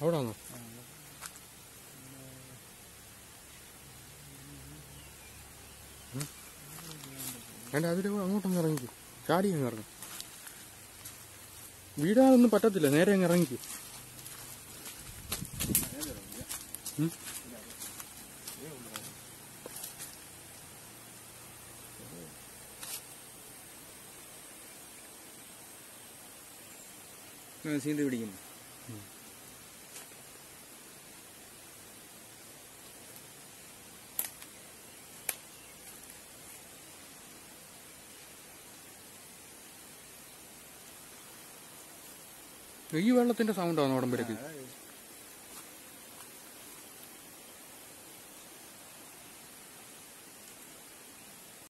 അവിടെ ആണോ വേണ്ട അതിൽ അങ്ങോട്ടൊന്ന് ഇറങ്ങിക്കൂ ചാടി അങ്ങ് ഇറങ്ങും വീടാനൊന്നും പറ്റത്തില്ല നേരെ അങ്ങ് ഇറങ്ങിക്കൂ ഉം? സീന്ത് പിടിക്കുന്നു ഈ വെള്ളത്തിന്റെ സൗണ്ടാണ് ഉടമ്പരക്ക് അതാ